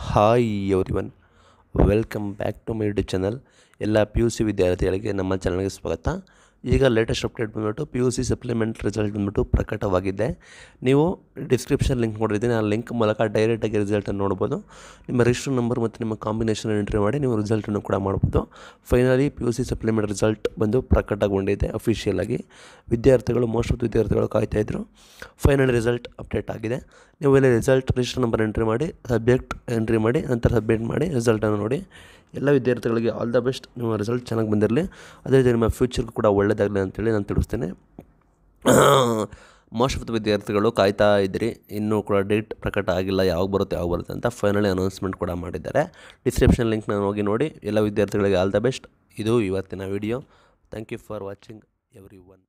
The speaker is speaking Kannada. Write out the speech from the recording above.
hi everyone welcome back to my YouTube channel ಎಲ್ಲ ಪಿ ಯು ಸಿ ವಿದ್ಯಾರ್ಥಿಗಳಿಗೆ ನಮ್ಮ ಚಾನಲ್ಗೆ ಸ್ವಾಗತ ಈಗ ಲೇಟೆಸ್ಟ್ ಅಪ್ಡೇಟ್ ಬಂದ್ಬಿಟ್ಟು P U C supplement result ಬಂದ್ಬಿಟ್ಟು ಪ್ರಕಟವಾಗಿದೆ ನೀವು ಡಿಸ್ಕ್ರಿಪ್ಷನ್ ಲಿಂಕ್ ನೋಡಿದ್ದೀನಿ ಆ ಲಿಂಕ್ ಮೂಲಕ ಡೈರೆಕ್ಟಾಗಿ ರಿಸಲ್ಟನ್ನು ನೋಡ್ಬೋದು ನಿಮ್ಮ ರಿಜಿಸ್ಟರ್ ನಂಬರ್ ಮತ್ತು ನಿಮ್ಮ ಕಾಂಬಿನೇಷನ್ ಎಂಟ್ರಿ ಮಾಡಿ ನೀವು ರಿಸಲ್ಟನ್ನು ಕೂಡ ಮಾಡ್ಬೋದು finally P U C supplement result ಬಂದು ಪ್ರಕಟಗೊಂಡಿದೆ ಅಫಿಷಿಯಲ್ ಆಗಿ ವಿದ್ಯಾರ್ಥಿಗಳು ಮೋಸ್ಟ್ ಆಫ್ ವಿದ್ಯಾರ್ಥಿಗಳು ಕಾಯ್ತಾ ಇದ್ರು ಫೈನಲ್ ರಿಸಲ್ಟ್ ಅಪ್ಡೇಟ್ ಆಗಿದೆ ನೀವು ಇಲ್ಲಿ ರಿಸಲ್ಟ್ ರಿಜಿಸ್ಟರ್ ನಂಬರ್ ಎಂಟ್ರಿ ಮಾಡಿ ಸಬ್ಜೆಕ್ಟ್ ಎಂಟ್ರಿ ಮಾಡಿ ನಂತರ ಸಬ್ಮಿಟ್ ಮಾಡಿ ರಿಸಲ್ಟನ್ನು ನೋಡಿ ಎಲ್ಲ ವಿದ್ಯಾರ್ಥಿಗಳಿಗೆ ಆಲ್ ದ ಬೆಸ್ಟ್ ನಿಮ್ಮ ರಿಸಲ್ಟ್ ಚೆನ್ನಾಗಿ ಬಂದಿರಲಿ ಅದೇ ರೀತಿ ನಿಮ್ಮ ಫ್ಯೂಚರ್ಗೂ ಕೂಡ ಒಳ್ಳೆಯದಾಗಲಿ ಅಂತೇಳಿ ನಾನು ತಿಳಿಸ್ತೇನೆ ಮೋಸ್ಟ್ ಆಫ್ ದ ವಿದ್ಯಾರ್ಥಿಗಳು ಕಾಯ್ತಾ ಇದ್ರಿ ಇನ್ನೂ ಕೂಡ ಡೇಟ್ ಪ್ರಕಟ ಆಗಿಲ್ಲ ಯಾವಾಗ ಬರುತ್ತೆ ಯಾವಾಗ ಬರುತ್ತೆ ಅಂತ ಫೈನಲಿ ಅನೌನ್ಸ್ಮೆಂಟ್ ಕೂಡ ಮಾಡಿದ್ದಾರೆ ಡಿಸ್ಕ್ರಿಪ್ಷನ್ ಲಿಂಕ್ನ ಹೋಗಿ ನೋಡಿ ಎಲ್ಲ ವಿದ್ಯಾರ್ಥಿಗಳಿಗೆ ಆಲ್ ದ ಬೆಸ್ಟ್ ಇದು ಇವತ್ತಿನ video thank you for watching every one